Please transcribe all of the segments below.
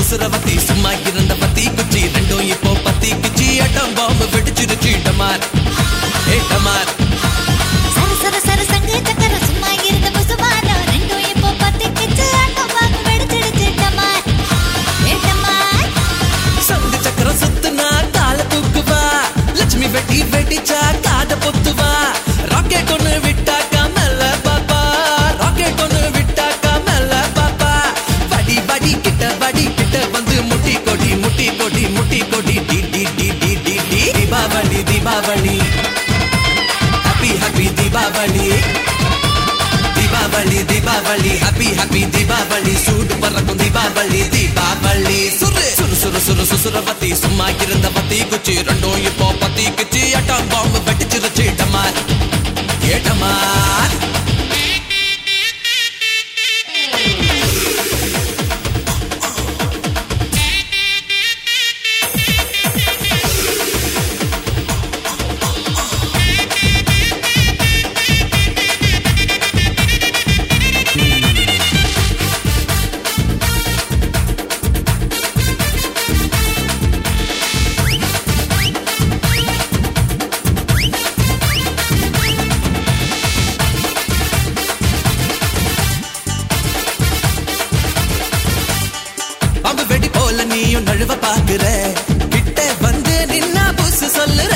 சுசுரவத்தி சும்மா இருந்த பத்தி குச்சி ரெண்டும் இப்போ பத்தி குச்சி அட்டம் பாம்பு வெடிச்சிருச்சு டமார் ஏ டமார் சர சர சர சங்கு சக்கர சும்மா இருந்த புசுமானம் ரெண்டும் இப்போ பத்திக்கிச்சு ஆட்டம் வாங்க வெடிச்சிடுச்சு டமார் ஏ டமார் சங்கு சக்கரம் சுத்துனா கால தூக்குவா லட்சுமி வெட்டி வெடிச்சா காத பொத்துவா ராக்கெட் ஒண்ணு விட்டாக்கா மேல பாப்பா ராக்கெட் ஒண்ணு விட்டாக்கா மேல பாப்பா வடி வடி கிட்ட வடி கிட்ட வந்து முட்டி கொடி முட்டி கொடி முட்டி கொடி டி டி டி டி டி டி Deepavali Deepavali happy happy Deepavali Deepavali Deepavali happy happy Deepavali சூடு பறக்கும் தீபாவளி தீபாவளி சுரு சுரு சுரு சுரு சுசுரவத்தி சும்மா இருந்த பத்தி குச்சி ரெண்டும் இப்போ பத்தி குச்சி அட்டாம் பாம்பு வெடிச்சிருச்சு டமார் ஏட்டமார் பாம்பு வெடி போல நீயும் நழுவ பாக்குற கிட்ட வந்து நின்னா புசு சொல்லுற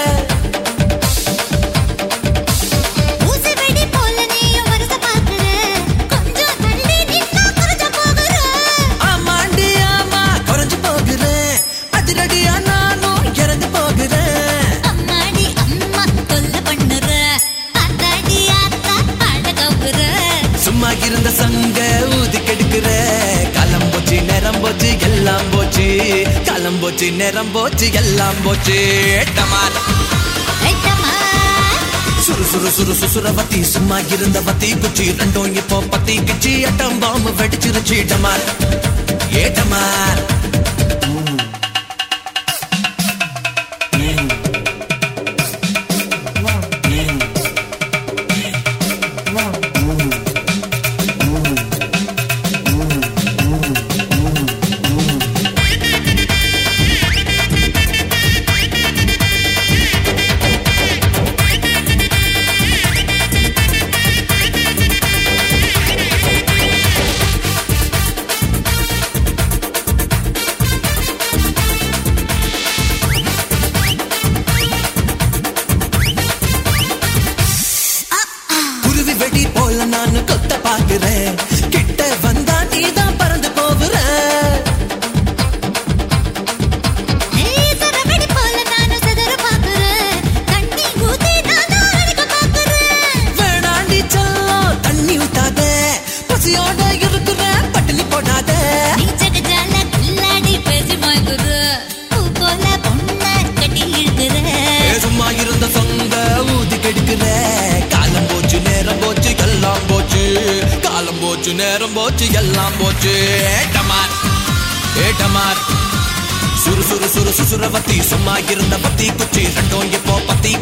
ஊசி வெடி போல நீயும் வருஷ பாக்குற கொஞ்சம் தள்ளி நின்னா குறைஞ்ச போகுற ஆமாண்டி ஆமா குறைஞ்சு போகிறேன் அதிரடியா நானும் இறந்து போகிறேன் அம்மாடி அம்மா தொல்லை பண்ணுற அத்தாடி ஆத்தா அழ கவுக்குற சும்மா இருந்த சங்க ஊதி கெடுக்கிற காலம் போச்சு நேரம் போச்சு எல்லாம் போச்சு காலம் போச்சு நேரம் போச்சு எல்லாம் போச்சு டமார் ஏ டமார் சுறு சுறு சுறு சுசுரவத்தி சும்மா இருந்த பத்தி குச்சி ரெண்டும் இப்போ பத்தி குச்சி அட்டம் பாம்பு வெடிச்சிருச்சு டமார் ஏ டமார் குருவி வெடி போல நான் கொத்த பாக்குறேன் கிட்ட வந்தா நீதான் பறந்து போகுற ஏய் சரவெடி போல நானும் சிதற பாக்குறேன் தண்ணி ஊத்தி நானும் அடிக்க பாக்குறேன் வேணாண்டி செல்லம் தண்ணி ஊத்தாத பசியோட இருக்கிற பட்டினி போடாத நீ ஜகஜால கில்லாடி பேசி மாய்குரு பூ போல பொண்ண கட்டி இழுக்கிற ஏ, சும்மா இருந்த சொந்த ஊதி கெடுக்கிற காலம் போச்சு நேரம் போச்சு எல்லாம் போச்சு காலம் போச்சு நேரம் போச்சு எல்லாம் போச்சு ஏட்டமார் ஏட்டமார் சுறு சுறு சுறு சுசுரவத்தி சும்மா இருந்த பத்தி குச்சி ரெண்டும் இப்போ பத்தி